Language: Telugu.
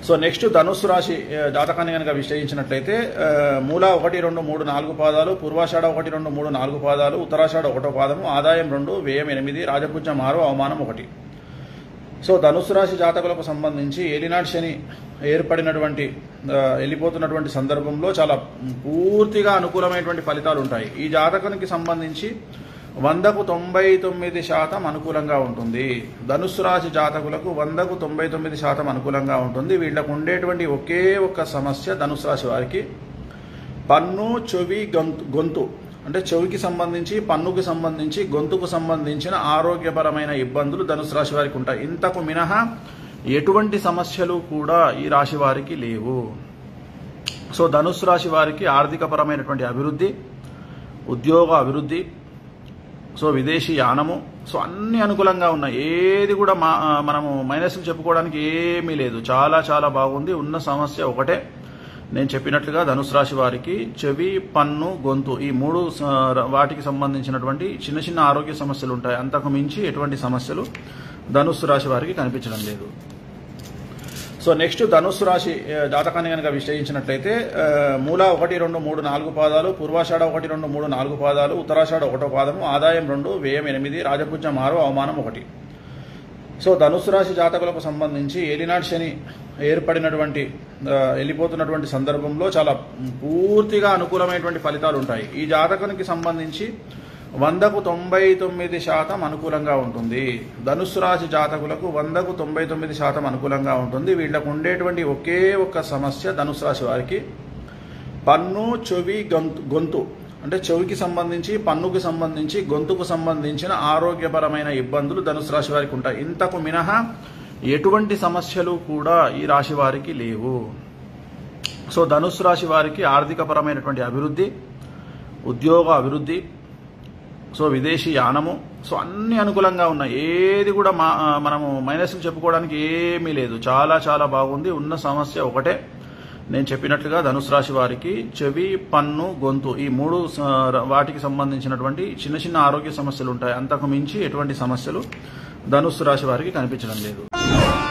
సో నెక్స్ట్ ధనుస్సు రాశి ఆ, జాతకాన్ని కనుక విశ్లేషించినట్లయితే ఆ, మూల ఒకటి రెండు మూడు నాలుగు పాదాలు పూర్వాషాఢ ఒకటి రెండు మూడు నాలుగు పాదాలు ఉత్తరాషాఢ ఒకటో పాదము ఆదాయం రెండు వ్యయం ఎనిమిది రాజపూజ్యం ఆరు అవమానం ఒకటి సో ధనుస్సు రాశి జాతకులకు సంబంధించి ఏలినాటి శని ఏర్పడినటువంటి ఆ, వెళ్ళిపోతున్నటువంటి సందర్భంలో చాలా పూర్తిగా అనుకూలమైనటువంటి ఫలితాలు ఉంటాయి ఈ జాతకానికి సంబంధించి వందకు తొంభై తొమ్మిది శాతం అనుకూలంగా ఉంటుంది ధనుస్సు రాశి జాతకులకు వందకు తొంభై తొమ్మిది శాతం అనుకూలంగా ఉంటుంది వీళ్ళకు ఉండేటువంటి ఒకే ఒక్క సమస్య ధనుస్సు రాశి వారికి పన్ను చెవి గొంతు గొంతు అంటే చెవికి సంబంధించి పన్నుకి సంబంధించి గొంతుకు సంబంధించిన ఆరోగ్యపరమైన ఇబ్బందులు ధనుసు రాశి వారికి ఉంటాయి ఇంతకు మినహా ఎటువంటి సమస్యలు కూడా ఈ రాశి వారికి లేవు సో ధనుస్సు రాశి వారికి ఆర్థికపరమైనటువంటి అభివృద్ధి ఉద్యోగ అభివృద్ధి సో విదేశీ యానము సో అన్ని అనుకూలంగా ఉన్నాయి ఏది కూడా మా మనము మైనస్లు చెప్పుకోవడానికి ఏమీ లేదు చాలా చాలా బాగుంది ఉన్న సమస్య ఒకటే నేను చెప్పినట్లుగా ధనుసు రాశి వారికి చెవి పన్ను గొంతు ఈ మూడు స- వాటికి సంబంధించినటువంటి చిన్న చిన్న ఆరోగ్య సమస్యలు ఉంటాయి అంతకు మించి ఎటువంటి సమస్యలు ధనుస్సు రాశి వారికి కనిపించడం లేదు సో నెక్స్ట్ ధనుస్సు రాశి ఆ, జాతకాన్ని కనుక విశ్లేషించినట్లయితే ఆ, మూల ఒకటి రెండు మూడు నాలుగు పాదాలు పూర్వాషాఢ ఒకటి రెండు మూడు నాలుగు పాదాలు ఉత్తరాషాఢ ఒకటో పాదము ఆదాయం రెండు వ్యయం ఎనిమిది రాజపూజ్యం ఆరు అవమానం ఒకటి సో ధనుస్సు రాశి జాతకులకు సంబంధించి ఏలినాటి శని ఏర్పడినటువంటి ఆ, వెళ్ళిపోతున్నటువంటి సందర్భంలో చాలా పూర్తిగా అనుకూలమైనటువంటి ఫలితాలు ఉంటాయి ఈ జాతకానికి సంబంధించి వందకు తొంభై తొమ్మిది శాతం అనుకూలంగా ఉంటుంది ధనుస్సు రాశి జాతకులకు వందకు తొంభై తొమ్మిది శాతం అనుకూలంగా ఉంటుంది వీళ్ళకు ఉండేటువంటి ఒకే ఒక్క సమస్య ధనుస్సు రాశి వారికి పన్ను చెవి గొంతు గొంతు అంటే చెవికి సంబంధించి పన్నుకి సంబంధించి గొంతుకు సంబంధించిన ఆరోగ్యపరమైన ఇబ్బందులు ధనుసు రాశి వారికి ఉంటాయి ఇంతకు మినహా ఎటువంటి సమస్యలు కూడా ఈ రాశి వారికి లేవు సో ధనుస్సు రాశి వారికి ఆర్థికపరమైనటువంటి అభివృద్ధి ఉద్యోగ అభివృద్ధి సో విదేశీ యానము సో అన్ని అనుకూలంగా ఉన్నాయి ఏది కూడా మా మనము మైనస్లు చెప్పుకోవడానికి ఏమీ లేదు చాలా చాలా బాగుంది ఉన్న సమస్య ఒకటే నేను చెప్పినట్లుగా ధనుసు రాశి వారికి చెవి పన్ను గొంతు ఈ మూడు స- వాటికి సంబంధించినటువంటి చిన్న చిన్న ఆరోగ్య సమస్యలు ఉంటాయి అంతకు మించి ఎటువంటి సమస్యలు ధనుస్సు రాశి వారికి కనిపించడం లేదు